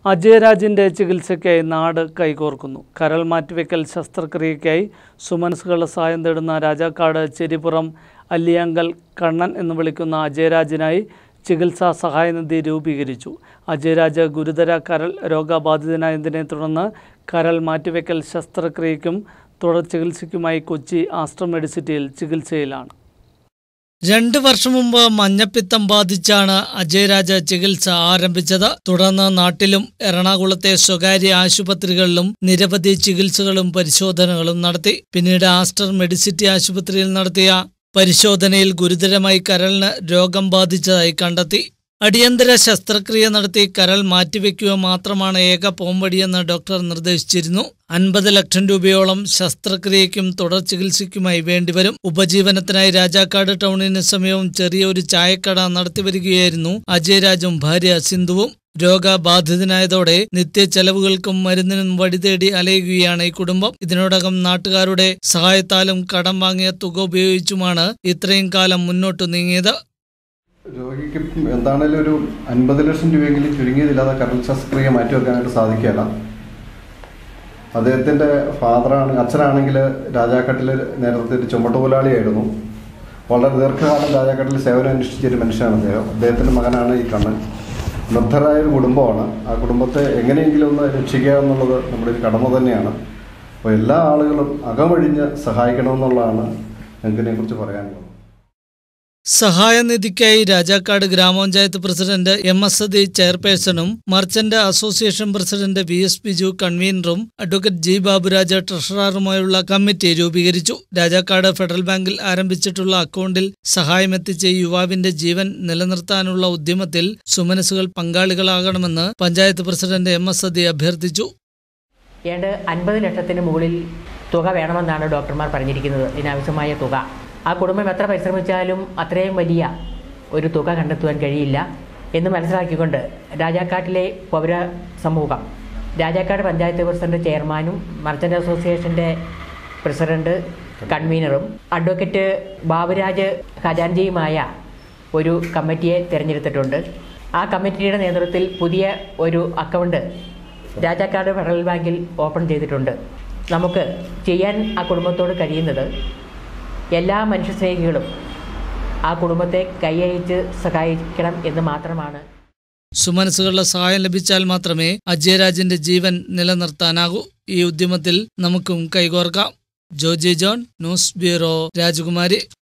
അജയരാജിൻ്റെ ചികിത്സയ്ക്കായി നാട് കൈകോർക്കുന്നു കരൾ മാറ്റിവെക്കൽ ശസ്ത്രക്രിയയ്ക്കായി സുമനസ്സുകളുടെ സഹായം തേടുന്ന രാജാക്കാട് ചെരിപ്പുറം അല്ലിയാങ്കൽ കണ്ണൻ എന്ന് വിളിക്കുന്ന അജയരാജിനായി ചികിത്സാ സഹായനിധി രൂപീകരിച്ചു അജയരാജ് ഗുരുതര കരൾ രോഗബാധിതനായതിനെ തുടർന്ന് കരൾ മാറ്റിവെക്കൽ ശസ്ത്രക്രിയയ്ക്കും തുടർ ചികിത്സയ്ക്കുമായി കൊച്ചി ആസ്ട്ര മെഡിസിറ്റിയിൽ ചികിത്സയിലാണ് രണ്ട് വർഷം മുമ്പ് മഞ്ഞപ്പിത്തം ബാധിച്ചാണ് അജയരാജ ചികിത്സ ആരംഭിച്ചത് തുടർന്ന് നാട്ടിലും എറണാകുളത്തെ സ്വകാര്യ ആശുപത്രികളിലും നിരവധി ചികിത്സകളും പരിശോധനകളും നടത്തി പിന്നീട് ആസ്റ്റർ മെഡിസിറ്റി ആശുപത്രിയിൽ നടത്തിയ പരിശോധനയിൽ ഗുരുതരമായി കരളിന് രോഗം ബാധിച്ചതായി കണ്ടെത്തി അടിയന്തര ശസ്ത്രക്രിയ നടത്തി കരൾ മാറ്റിവെക്കുക മാത്രമാണ് ഏക പോംവഴിയെന്ന് ഡോക്ടർ നിർദ്ദേശിച്ചിരുന്നു അൻപത് ലക്ഷം രൂപയോളം ശസ്ത്രക്രിയയ്ക്കും തുടർ ചികിത്സയ്ക്കുമായി വേണ്ടിവരും ഉപജീവനത്തിനായി രാജാക്കാട് ടൗണിന് സമീപം ചെറിയൊരു ചായക്കട നടത്തിവരികയായിരുന്നു അജയരാജും ഭാര്യ സിന്ധുവും രോഗബാധിതനായതോടെ നിത്യ ചെലവുകൾക്കും മരുന്നിനും വഴിതേടി അലയുകയാണ് ഈ കുടുംബം ഇതിനോടകം നാട്ടുകാരുടെ സഹായത്താലും കടം വാങ്ങിയ തുക ഉപയോഗിച്ചുമാണ് ഇത്രയും കാലം മുന്നോട്ട് നീങ്ങിയത് രോഗിക്ക് എന്താണേലും ഒരു അൻപത് ലക്ഷം രൂപയെങ്കിലും ചുരുങ്ങിയതില്ലാതെ കരൾ ശസ്ത്രക്രിയ മാറ്റിവെക്കാനായിട്ട് സാധിക്കില്ല അദ്ദേഹത്തിൻ്റെ ഫാദറാണ് അച്ഛനാണെങ്കിൽ രാജാക്കട്ടിൽ നേരത്തെ ഒരു ചുമട്ടുപോലാളിയായിരുന്നു വളരെ ദീർഘകാലം രാജാക്കട്ടിൽ സേവനം അനുഷ്ഠിച്ചൊരു മനുഷ്യനാണ് അദ്ദേഹം അദ്ദേഹത്തിൻ്റെ മകനാണ് ഈ കണ്ണൻ നിർദ്ധരായ ഒരു കുടുംബമാണ് ആ കുടുംബത്തെ എങ്ങനെയെങ്കിലും ഒന്ന് രക്ഷിക്കുക എന്നുള്ളത് നമ്മുടെ ഒരു കടമ തന്നെയാണ് അപ്പോൾ എല്ലാ ആളുകളും അകമഴിഞ്ഞ് സഹായിക്കണമെന്നുള്ളതാണ് ഞങ്ങൾക്ക് ഇതിനെക്കുറിച്ച് പറയാനുള്ളത് സഹായനിധിക്കായി രാജാക്കാട് ഗ്രാമപഞ്ചായത്ത് പ്രസിഡന്റ് എം എസ് സതി ചെയർപേഴ്സണും merchant association president V S Biju കൺവീനറും അഡ്വക്കേറ്റ് ജി ബാബുരാജ് ട്രഷററുമായുള്ള കമ്മിറ്റി രൂപീകരിച്ചു രാജാക്കാട് ഫെഡറൽ ബാങ്കിൽ ആരംഭിച്ചിട്ടുള്ള അക്കൗണ്ടിൽ സഹായമെത്തിച്ച് യുവാവിന്റെ ജീവൻ നിലനിർത്താനുള്ള ഉദ്യമത്തിൽ സുമനസുകൾ പങ്കാളികളാകണമെന്ന് panchayat president M S Sathi അഭ്യർത്ഥിച്ചു ഏതാണ്ട് അൻപത് ലക്ഷത്തിന് മുകളിൽ തുക വേണമെന്നാണ് ഡോക്ടർമാർ പറഞ്ഞിരിക്കുന്നത് ഇതിനാവശ്യമായ തുക ആ കുടുംബം എത്ര പരിശ്രമിച്ചാലും അത്രയും വലിയ ഒരു തുക കണ്ടെത്തുവാൻ കഴിയില്ല എന്ന് മനസ്സിലാക്കിക്കൊണ്ട് രാജാക്കാട്ടിലെ പൗര സമൂഹം രാജാക്കാട് പഞ്ചായത്ത് പ്രസിഡന്റ് ചെയർമാനും മർച്ചന്റ് അസോസിയേഷൻ്റെ പ്രസിഡന്റ് കൺവീനറും അഡ്വക്കേറ്റ് ബാബുരാജ് ഖജാൻജിയുമായ ഒരു കമ്മിറ്റിയെ തിരഞ്ഞെടുത്തിട്ടുണ്ട് ആ കമ്മിറ്റിയുടെ നേതൃത്വത്തിൽ പുതിയ ഒരു അക്കൗണ്ട് രാജാക്കാട് ഫെഡറൽ ബാങ്കിൽ ഓപ്പൺ ചെയ്തിട്ടുണ്ട് നമുക്ക് ചെയ്യാൻ ആ കുടുംബത്തോട് കഴിയുന്നത് എല്ലാ മനുഷ്യസ്നേഹികളും ആ കുടുംബത്തെ കൈയയച്ച് സഹായിക്കണം എന്ന് മാത്രമാണ് സുമനസുകളുടെ സഹായം ലഭിച്ചാൽ മാത്രമേ അജയരാജിന്റെ ജീവൻ നിലനിർത്താനാകൂ ഈ ഉദ്യമത്തിൽ നമുക്കും കൈകോർക്കാം ജോജി ജോൺ ന്യൂസ് ബ്യൂറോ രാജകുമാരി